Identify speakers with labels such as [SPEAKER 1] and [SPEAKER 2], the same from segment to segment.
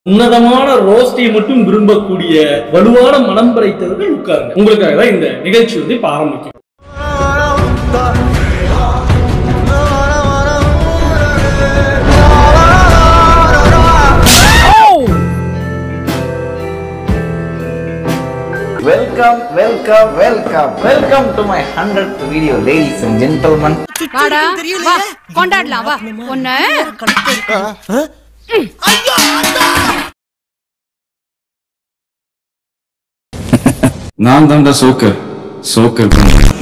[SPEAKER 1] உன்னதமான ரோஸ்டை மட்டும் விரும்பக்கூடிய வலுவான மனம் படைத்தவர்கள் உட்காருங்க உங்களுக்காக தான் இந்த நிகழ்ச்சி வந்து இப்ப ஆரம்பிக்கும்
[SPEAKER 2] welcome welcome welcome welcome to my hundred video ladies and gentleman
[SPEAKER 3] வாடா வா கொண்டாடலாம் வா உன்ன
[SPEAKER 4] நான் தான்டா சோக்கர் சோக்கர்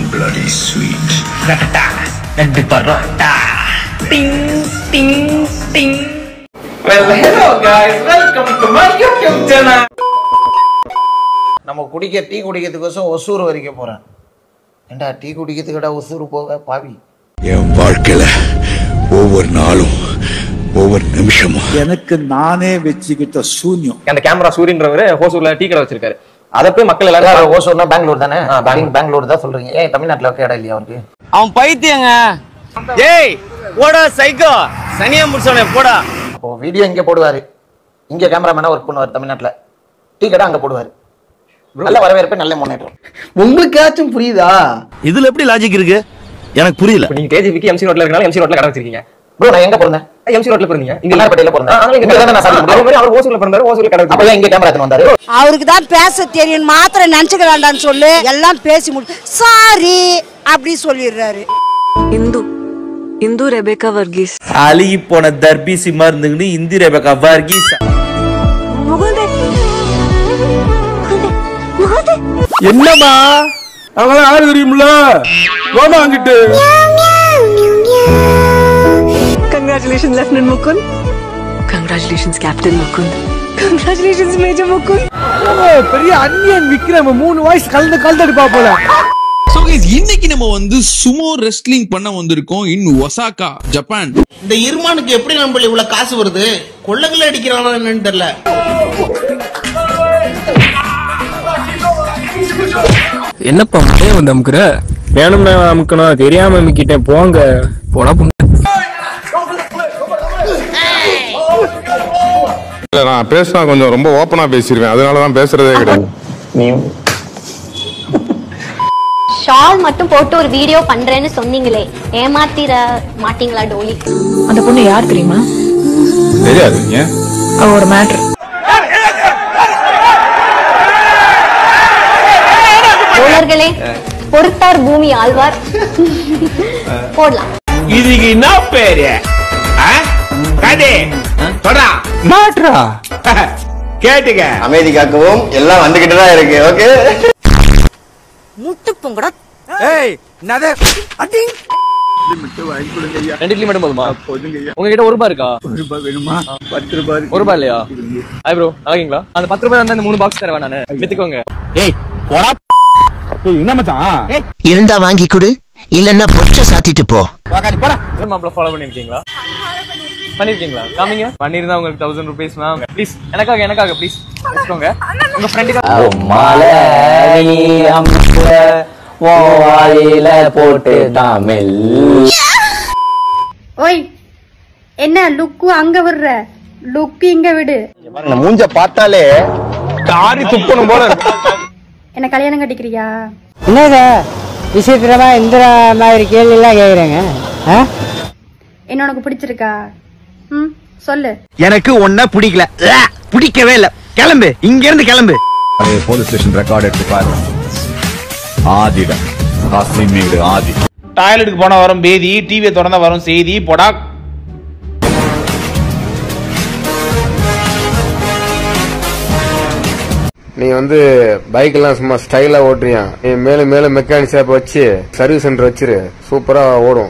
[SPEAKER 2] ரெண்டு பரோட்டா டிங் டிங் டிங் well hello guys welcome to my YouTube channel நம்ம குடிக்க டீ குடிக்கிறதுக்கோசம் ஒசூர் வரைக்கும் போறேன் ஏண்டா டீ குடிக்கிறதுக்கடா ஒசூர் போக பாவி
[SPEAKER 5] என் வாழ்க்கையில ஒவ்வொரு நாளும் ஒவ்வொரு நிமிஷமும்
[SPEAKER 6] எனக்கு நானே வச்சுக்கிட்ட சூன்யம்
[SPEAKER 7] அந்த கேமரா சூரியன்றவர் ஹோசூர்ல டீ கடை வச்சிருக்காரு அதை போய் மக்கள் எல்லாரும்
[SPEAKER 2] யார் ஓசூர்னா பெங்களூர் தானே பெங்களூர் பெங்களூர் தான் சொல்றீங்க ஏன் தமிழ்நாட்டுல இருக்க இடம் இல்லையா அவருக்கு
[SPEAKER 7] அவன் பைத்தியங்க ஏய் போடா சைக்கோ சனியா முடிச்சவனே போடா
[SPEAKER 2] அப்போ வீடியோ இங்க போடுவாரு இங்க கேமராமேனா ஒர்க் பண்ணுவார் தமிழ்நாட்டுல டீ கடை அங்க போடுவாரு நல்ல வரவேற்பு நல்ல முன்னேற்றம்
[SPEAKER 8] உங்களுக்காச்சும் புரியுதா
[SPEAKER 6] இதுல எப்படி லாஜிக் இருக்கு எனக்கு புரியல
[SPEAKER 7] இப்ப நீங்க கேஜிபிக்கு எம்சி ரோட்ல இருக்கனால எம்சி ரோட்ல கடை வச்சிருக்கீங்க
[SPEAKER 2] ப்ரோ நான் எங்க பிறந்தேன்
[SPEAKER 7] எம்சி ரோட்ல பிறந்தீங்க இங்க
[SPEAKER 2] மன்னார்பேட்டையில பிறந்தேன்.
[SPEAKER 7] ஆ, அதனால இங்க
[SPEAKER 2] இங்க தானே நான் சாப்பிட முடியும்.
[SPEAKER 7] அதே மாதிரி அவர் ஓசூர்ல பிறந்தாரு ஓசூர்ல கடை
[SPEAKER 2] அப்ப
[SPEAKER 7] வச்சிருக்காரு
[SPEAKER 2] ஏன் இங்க கேமரா எடுத்துன்னு வந்தாரு
[SPEAKER 9] அவருக்கு தான் பேச தெரியும் மாத்திரம் நினைச்சுக்க வேண்டாம்னு சொல்லு எல்லாம் பேசி முடி சாரி அப்படி சொல்லிடுறாரு
[SPEAKER 10] இந்து இந்து ரெபேக்கா வர்கீஸ்
[SPEAKER 6] அழுகி போன தர்பீசி மருந்துன்னு இந்தி ரெபக்கா வர்கீஸ் என்னமா அவங்களாம் யாரு தெரியுமில்ல போமா அங்கிட்டு
[SPEAKER 10] Congratulations, Lieutenant Mukund. Congratulations, Captain Mukund. Congratulations, Major Mukund.
[SPEAKER 6] பெரிய அன்னியன் விக்ரம் மூணு வாய்ஸ் கலந்து கலந்து அடிப்பா போல
[SPEAKER 5] So guys, இன்னைக்கு நம்ம வந்து சுமோ ரெஸ்லிங் பண்ண வந்திருக்கோம் இன் ஒசாகா ஜப்பான்
[SPEAKER 8] இந்த இருமானுக்கு எப்படி நம்ம இவ்வளவு காசு வருது கொள்ளங்கள அடிக்கிறானா என்னன்னு தெரியல
[SPEAKER 11] என்னப்பா மழைய வந்து அமுக்குற வேணும்னா அமுக்கணும் தெரியாம அமுக்கிட்டேன் போங்க போனா போங்க
[SPEAKER 4] இல்ல நான் பேசினா கொஞ்சம் ரொம்ப ஓப்பனா பேசிடுவேன் அதனால தான் பேசுறதே கிடையாது
[SPEAKER 3] ஷால் மட்டும் போட்டு ஒரு வீடியோ பண்றேன்னு சொன்னீங்களே ஏமாத்திர மாட்டீங்களா டோலி
[SPEAKER 10] அந்த பொண்ணு யார் தெரியுமா
[SPEAKER 4] தெரியாது ஏன்
[SPEAKER 10] அவ ஒரு மேட்ரு
[SPEAKER 3] தோழர்களே பொறுத்தார் பூமி ஆழ்வார் போடலாம்
[SPEAKER 6] இதுக்கு என்ன பேரு கதை தொடா மாட்ரா கேட்டுக்க
[SPEAKER 8] அமைதி காக்கவும் எல்லாம் வந்துகிட்டு தான் இருக்கு ஓகே
[SPEAKER 9] முட்டு பொங்கட
[SPEAKER 6] ஏய் நதே அடிங்
[SPEAKER 7] ரெண்டு இட்லி மட்டும் போதுமா உங்ககிட்ட ஒரு ரூபாய் இருக்கா
[SPEAKER 6] வேணுமா பத்து ரூபாய்
[SPEAKER 7] ஒரு ரூபாய் இல்லையா ஹாய் ப்ரோ நல்லாங்களா அந்த பத்து ரூபாய் வந்து அந்த மூணு பாக்ஸ் தரேன் நானு வித்துக்கோங்க
[SPEAKER 6] ஏய் போடா என்ன மச்சான்
[SPEAKER 8] இருந்தா வாங்கி கொடு இல்லன்னா பொச்ச சாத்திட்டு போ
[SPEAKER 7] மாப்பிள்ள ஃபாலோ பண்ணிருக்கீங்களா பண்ணிருக்கீங்களா காமிங்க பண்ணிருந்தா உங்களுக்கு தௌசண்ட் ருபீஸ் மேம் ப்ளீஸ் எனக்காக எனக்காக ப்ளீஸ் வச்சுக்கோங்க உங்க ஃப்ரெண்டுக்காக
[SPEAKER 2] மாலை நீ அமுக்குற உன் வாயில போட்டு தாமில்
[SPEAKER 3] ஓய் என்ன லுக்கு அங்க விடுற லுக்கு இங்க விடு
[SPEAKER 8] மூஞ்ச பார்த்தாலே
[SPEAKER 7] காரி துப்பணும் போல இருக்கு
[SPEAKER 3] என்ன கல்யாணம் கட்டிக்கிறியா
[SPEAKER 9] என்னங்க விசித்திரமா இந்த மாதிரி கேள்வி எல்லாம் கேக்குறேங்க
[SPEAKER 3] என்ன உனக்கு பிடிச்சிருக்கா ம் சொல்லு
[SPEAKER 6] எனக்கு ஒன்ன பிடிக்கல பிடிக்கவே இல்ல கிளம்பு இங்க இருந்து கிளம்பு
[SPEAKER 5] போலீஸ் ஸ்டேஷன் ரெக்கார்ட் எடுத்து பாருங்க ஆதிடம் காசிமேடு ஆதி
[SPEAKER 6] டாய்லெட்டுக்கு போனா வரும் பேதி டிவியை திறந்தா வரும் செய்தி போடா
[SPEAKER 4] நீ வந்து பைக் எல்லாம் சும்மா ஸ்டைலா ஓட்டுறியா நீ மேல மேல மெக்கானிக் ஷாப் வச்சு சர்வீஸ் சென்டர் வச்சிரு சூப்பரா ஓடும்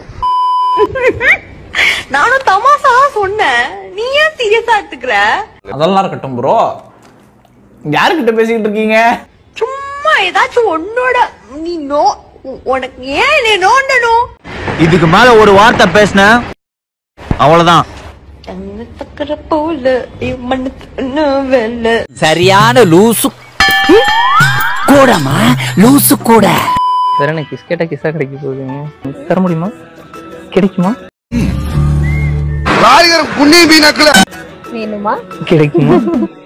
[SPEAKER 10] நானும் தமாசா சொன்னேன் நீ ஏன் சீரியஸா எடுத்துக்கிற
[SPEAKER 2] அதெல்லாம் இருக்கட்டும் ப்ரோ
[SPEAKER 6] யாருக்கிட்ட பேசிக்கிட்டு இருக்கீங்க
[SPEAKER 10] சும்மா ஏதாச்சும் ஒன்னோட நீ நோ உனக்கு ஏன் நீ நோண்டணும்
[SPEAKER 6] இதுக்கு மேல ஒரு வார்த்தை பேசின அவ்வளவுதான்
[SPEAKER 10] தக்கற போல மண்ணு வெல்ல
[SPEAKER 6] சரியான லூசு கூடமா லூசு கூட
[SPEAKER 11] வேற எனக்கு கிஸ் கேட்டா கிஸ்ஸா கிடைக்க போகுதுங்க தர முடியுமா கிடைக்குமா
[SPEAKER 5] காய்கறி புண்ணி மீனக்குல
[SPEAKER 3] வேணுமா
[SPEAKER 11] கிடைக்குமா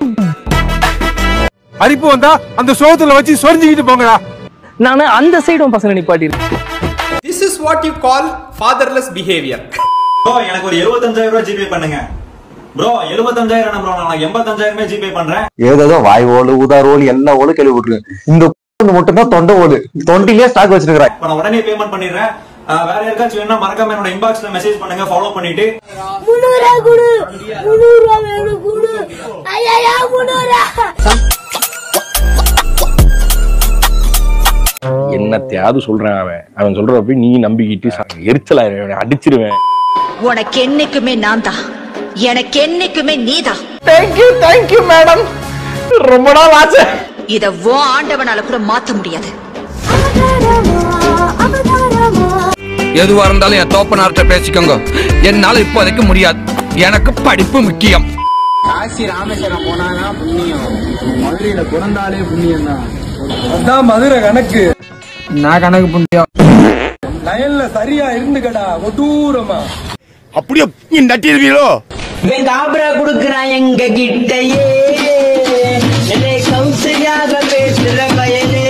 [SPEAKER 12] அரிப்பு வந்தா அந்த சோத்துல வச்சு சொரிஞ்சுக்கிட்டு போங்கடா
[SPEAKER 11] நானு அந்த சைடும் பசங்க நிப்பாட்டி
[SPEAKER 13] this is what you call fatherless behaviour
[SPEAKER 14] bro எனக்கு ஒரு எழுபத்தஞ்சாயிரம் ரூபாய் ஜிபே பண்ணுங்க ப்ரோ எழுபத்தஞ்சாயிரம் ப்ரோ நான் எண்பத்தஞ்சாயிரமே ஜிபே பண்றேன்
[SPEAKER 15] ஏதோ வாய் ஓலு உதார் ஓலு எல்லா ஓலு கழுவி விட்டுருக்கு இந்த மட்டும் தான் தொண்டை ஓலு தொண்டிலே ஸ்டாக் வச்சிருக்கிறேன்
[SPEAKER 14] இப்ப நான் உடனே பேமெண்ட் பண்ணிடுறேன் அஹ் வேற யாருக்காச்சும் வேணா மறக்காம என்னோட இன்பாக்ஸ்ல மெசேஜ் பண்ணுங்க ஃபாலோ பண்ணிட்டு
[SPEAKER 10] முன்னூறா குடு முன்னூறா வேணும் குடு ஐயா முன்னூறா
[SPEAKER 16] என்னத்தையாவது சொல்றேன் அவன் அவன் சொல்றத போய் நீ நம்பிக்கிட்டு ச- எரிச்சலாயிருவேன் அவனை அடிச்சிருவேன்
[SPEAKER 17] உனக்கு என்னைக்குமே நான் தான் எனக்கு என்னைக்குமே நீதான்
[SPEAKER 2] தேங்க்யூ தேங்க்யூ மேடம் ரொம்ப நாள் ஆச்சு
[SPEAKER 17] இத ஓ ஆண்டவனால கூட மாத்த முடியாது
[SPEAKER 18] எதுவா இருந்தாலும் என் தோப்பனார்ட்ட பேசிக்கோங்க என்னால இப்போதைக்கு முடியாது எனக்கு படிப்பு முக்கியம்
[SPEAKER 19] காசி ராமேஸ்வரம் போனாதான் புண்ணியம் மதுரையில பிறந்தாலே புண்ணியம் தான்
[SPEAKER 12] அதான் மதுரை கணக்கு
[SPEAKER 19] நான் கணக்கு புண்ணியம்
[SPEAKER 12] லயன்ல சரியா இருந்துக்கடா கொடூரமா
[SPEAKER 19] அப்படியே நீ நட்டிருவீங்களோ
[SPEAKER 2] இவன் காபரா குடுக்கறான் எங்க கிட்டயே என்னை கௌசல்யாக பேசுற பயலே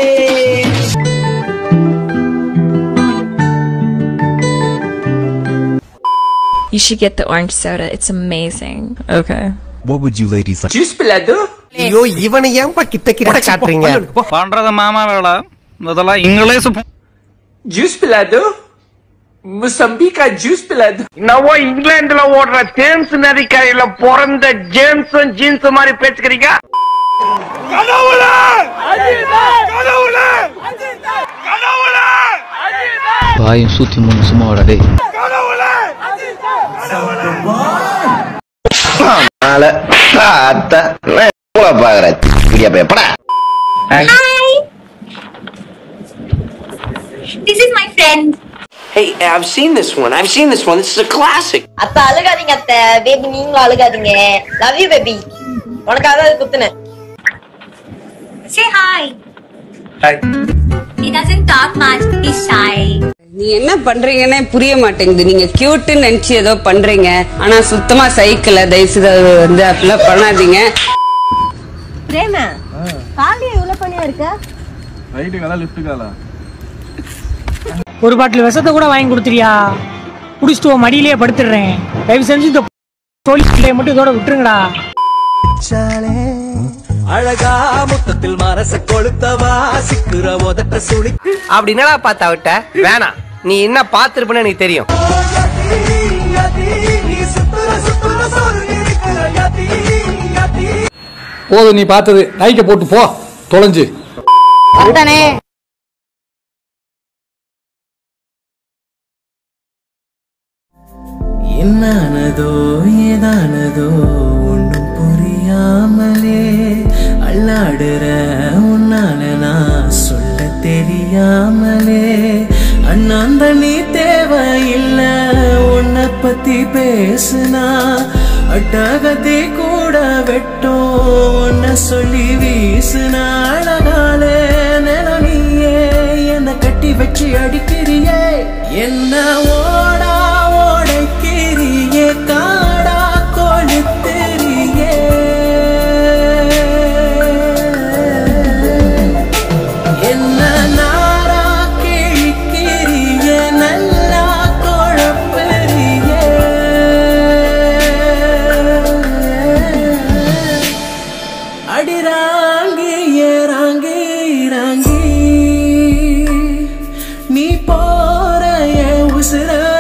[SPEAKER 20] You should get the orange soda. It's amazing. Okay.
[SPEAKER 21] What would you ladies like?
[SPEAKER 2] Juice பிள்ளாது
[SPEAKER 8] ஐயோ இவனை ஏன்பா கிட்ட கிட்ட காட்டுறீங்க
[SPEAKER 18] பண்றது மாமா வேலை இதெல்லாம் இங்கிலீஷ்
[SPEAKER 2] ஜூஸ் பிள்ளாது முசம்பிகா ஜூஸ் பிள்ளாது நம்ம இங்கிலாந்துல ஓடுற தேம்ஸ் நதிக்கரையில பிறந்த ஜேம்ஸும் ஜீன்ஸ் மாதிரி பேசுக்கிறீங்க
[SPEAKER 21] வாயும் சூத்தி மூணு சும்மா வாடா
[SPEAKER 15] நாள அத்த பாக்குற இடியா பேப்படா
[SPEAKER 10] This is my friend.
[SPEAKER 2] Hey, I've seen this one. I've seen this one. This is a classic.
[SPEAKER 3] அத்த அழுகாதீங்க அத்த பேபி நீங்களும் அழுகாதீங்க லவ் யூ பேபி உனக்காக அது குத்துனேன்
[SPEAKER 10] Say hi. He doesn't talk much. He's shy.
[SPEAKER 22] நீ என்ன பண்றீங்கன்னே புரிய மாட்டேங்குது நீங்க கியூட்னு நினைச்சு ஏதோ பண்றீங்க ஆனா சுத்தமா சைக்கிள் தயவுசெய்து அது வந்து அப்படிலாம் பண்ணாதீங்க
[SPEAKER 3] பிரேம காலையில இவ்வளவு பணியா இருக்க
[SPEAKER 12] ரைட்டு காலா லெஃப்ட் காலா
[SPEAKER 23] ஒரு பாட்டில் விஷத்தை கூட வாங்கி கொடுத்துறியா குடிச்சிட்டு உன் மடியிலேயே படுத்துடுறேன் தயவு செஞ்சு இந்த தோழி பிள்ளைய மட்டும் இதோட விட்டுருங்கடா
[SPEAKER 2] அழகா முத்தத்தில் மரச கொளுத்தவா சிக்குற உதட்ட சுழி
[SPEAKER 8] அப்படி என்னடா பார்த்தா விட்ட வேணாம் நீ என்ன பார்த்திருப்பேன்னு எனக்கு தெரியும்
[SPEAKER 12] போதும் நீ பார்த்தது நைக்க போட்டு போ தொலைஞ்சு
[SPEAKER 9] அதானே
[SPEAKER 24] என்னானதோ ஏதானதோ ஒன்றும் புரியாமலே அல்லாடுற உன்னால நான் சொல்ல தெரியாமலே அண்ணாந்த நீ தேவையில்லை உன்னை பத்தி பேசுனா அட்டகத்தை கூட வெட்டும் உன்னை சொல்லி வீசுனா அழகாலே நில நீயே என்னை கட்டி வச்சு அடிக்கிறியே என்ன ஓடா ஓடைக்கிறியே காடா கொளுத்திரியே என்ன நாரா கிழிக்கிறியே நல்லா குழப்பறியே அடிராங்கி ஏறாங்கி இறாங்கி நீ போற என் உசுர